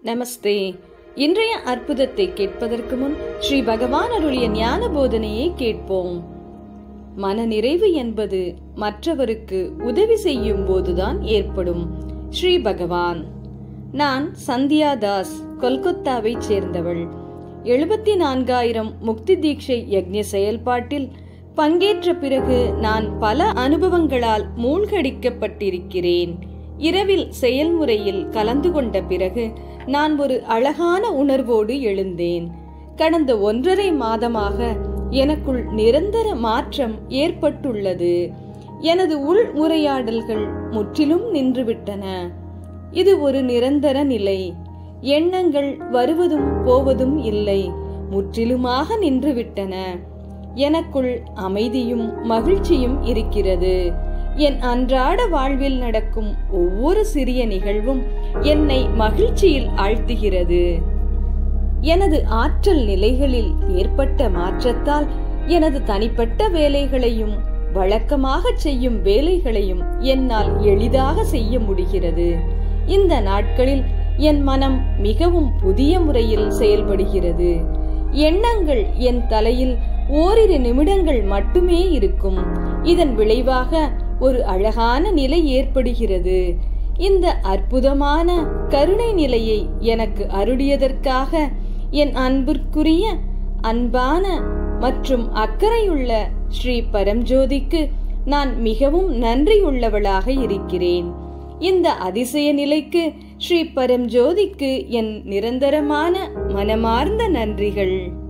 நமஸ்தே இன்றைய அற்புதத்தை கேட்பதற்கு முன் ஸ்ரீ பகவான் அருளிய ஞான போதனையை கேட்போம் மனநிறைவு என்பது மற்றவருக்கு உதவி செய்யும் போதுதான் ஏற்படும் ஸ்ரீ பகவான் நான் சந்தியா தாஸ் கொல்கத்தாவைச் சேர்ந்தவள் எழுபத்தி நான்காயிரம் முக்தி தீட்சை யக்ஞ செயல்பாட்டில் பங்கேற்ற பிறகு நான் பல அனுபவங்களால் மூழ்கடிக்கப்பட்டிருக்கிறேன் இரவில் செயல்முறையில் கலந்து கொண்ட பிறகு நான் ஒரு அழகான உணர்வோடு எழுந்தேன் கடந்த ஒன்றரை மாதமாக எனக்குள் நிரந்தர மாற்றம் ஏற்பட்டுள்ளது எனது உள் உரையாடல்கள் முற்றிலும் நின்றுவிட்டன இது ஒரு நிரந்தர நிலை எண்ணங்கள் வருவதும் போவதும் இல்லை முற்றிலுமாக நின்றுவிட்டன எனக்குள் அமைதியும் மகிழ்ச்சியும் இருக்கிறது என் அன்றாட வாழ்வில் நடக்கும் ஒவ்வொரு சிறிய நிகழ்வும் என்னை மகிழ்ச்சியில் ஆழ்த்துகிறது எனது ஆற்றல் நிலைகளில் ஏற்பட்ட மாற்றத்தால் எனது தனிப்பட்ட வேலைகளையும் வழக்கமாக செய்யும் வேலைகளையும் என்னால் எளிதாக செய்ய முடிகிறது இந்த நாட்களில் என் மனம் மிகவும் புதிய முறையில் செயல்படுகிறது எண்ணங்கள் என் தலையில் ஓரிரு நிமிடங்கள் மட்டுமே இருக்கும் இதன் விளைவாக ஒரு அழகான நிலை ஏற்படுகிறது இந்த அற்புதமான கருணை நிலையை எனக்கு அருளியதற்காக என் அன்பிற்குரிய அன்பான மற்றும் அக்கறையுள்ள ஸ்ரீ பரம்ஜோதிக்கு நான் மிகவும் நன்றியுள்ளவளாக இருக்கிறேன் இந்த அதிசய நிலைக்கு ஸ்ரீ பரம்ஜோதிக்கு என் நிரந்தரமான மனமார்ந்த நன்றிகள்